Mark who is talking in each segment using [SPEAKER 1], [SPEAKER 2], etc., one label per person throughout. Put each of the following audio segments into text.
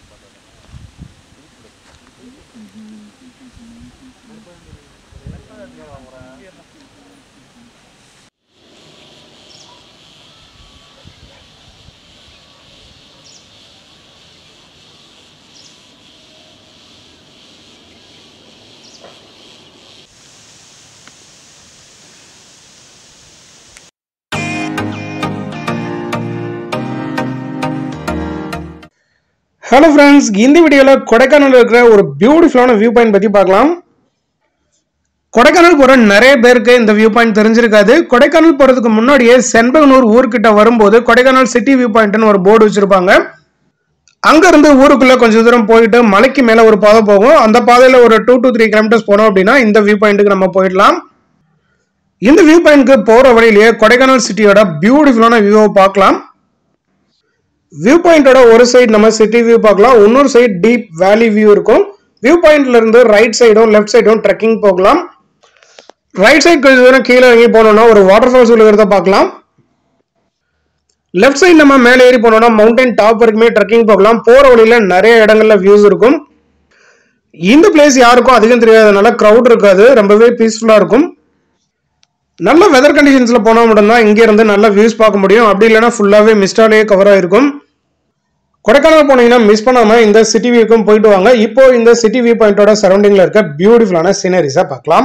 [SPEAKER 1] hello friends இந்த வீடியோவில் கொடைக்கானல் இருக்கிற ஒரு பியூட்டிஃபுல்லான வியூ பாயிண்ட் பற்றி பார்க்கலாம் கொடைக்கானல் போகிற நிறைய பேருக்கு இந்த வியூ பாயிண்ட் தெரிஞ்சிருக்காது கொடைக்கானல் போகிறதுக்கு முன்னாடியே செண்பகனூர் ஊர்கிட்ட வரும்போது கொடைக்கானல் சிட்டி வியூ பாயிண்ட்னு ஒரு போர்டு வச்சுருப்பாங்க அங்கேருந்து ஊருக்குள்ளே கொஞ்சம் தூரம் போயிட்டு மலைக்கு மேலே ஒரு பாதை போகும் அந்த பாதையில் ஒரு டூ டு த்ரீ கிலோமீட்டர்ஸ் போனோம் அப்படின்னா இந்த வியூ பாயிண்ட்டுக்கு நம்ம போயிடலாம் இந்த வியூ பாயிண்ட்க்கு போகிற வழியிலேயே கொடைக்கானல் சிட்டியோட பியூட்டிஃபுல்லான வியூவை பார்க்கலாம் வியூ பாயிண்டோட ஒரு சைடு நம்ம சிட்டி வியூ பார்க்கலாம் இன்னொரு சைடு டீப் வேலி வியூ இருக்கும் வியூ பாயிண்ட்ல இருந்து ரைட் சைடும் லெஃப்ட் சைடும் ட்ரெக்கிங் போகலாம் ரைட் சைடு கொஞ்சம் தூரம் கீழே இறங்கி போனோம்னா ஒரு வாட்டர் ஃபால்ஸ் இருக்கிறத பார்க்கலாம் லெஃப்ட் சைடு நம்ம மேலே ஏறி போனோம்னா மவுண்டன் டாப் வரைக்குமே ட்ரெக்கிங் போகலாம் போற வழியில நிறைய இடங்கள்ல வியூஸ் இருக்கும் இந்த பிளேஸ் யாருக்கும் அதிகம் தெரியாதனால க்ரௌட் இருக்காது ரொம்பவே பீஸ்ஃபுல்லா இருக்கும் நல்ல வெதர் கண்டிஷன்ஸ்ல போனா மட்டும்தான் இங்க இருந்து நல்ல வியூஸ் பார்க்க முடியும் அப்படி இல்லைன்னா ஃபுல்லாவே மிஸ்டாலே கவர் ஆயிருக்கும் கொடைக்கானல் போனீங்கன்னா மிஸ் பண்ணாம இந்த சிட்டி வியூக்கும் போயிட்டு வாங்க இப்போ இந்த சிட்டி வியூ பாயிண்டோட சரௌண்டிங்ல இருக்க பியூட்டிஃபுல்லான சீனரிஸை பார்க்கலாம்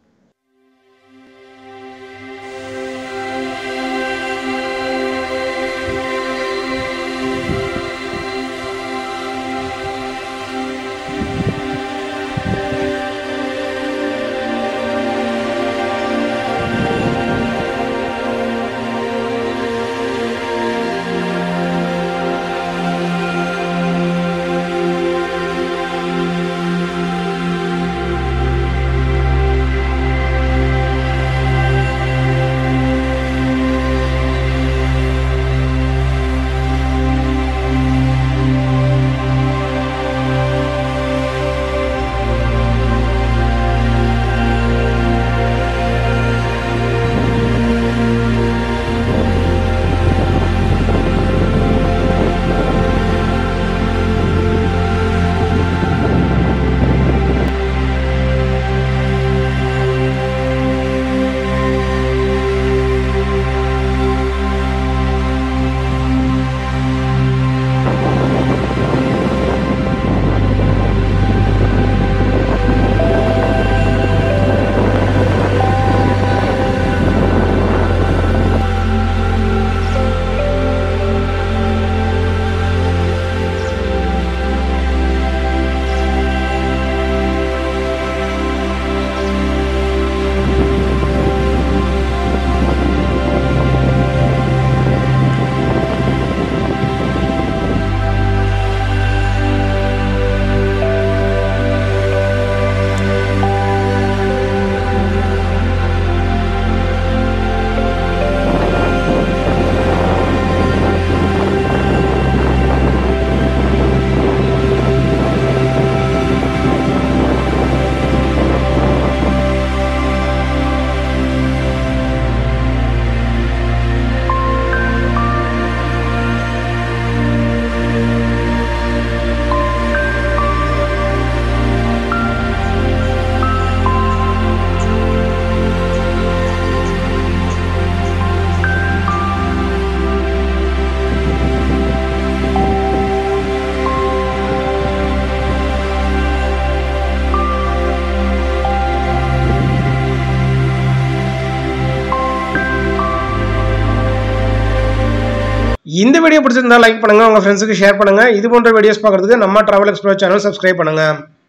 [SPEAKER 1] இந்த வீடியோ பிடிச்சிருந்தா லைக் பண்ணுங்க உங்க ஃப்ரெண்ட்ஸுக்கு ஷேர் பண்ணுங்க இது போன்ற வீடியோஸ் பார்க்கறதுக்கு நம்ம டிராவல் எக்ஸ்ப்ளோர் சேனல் சப்ஸ்கிரைப் பண்ணுங்க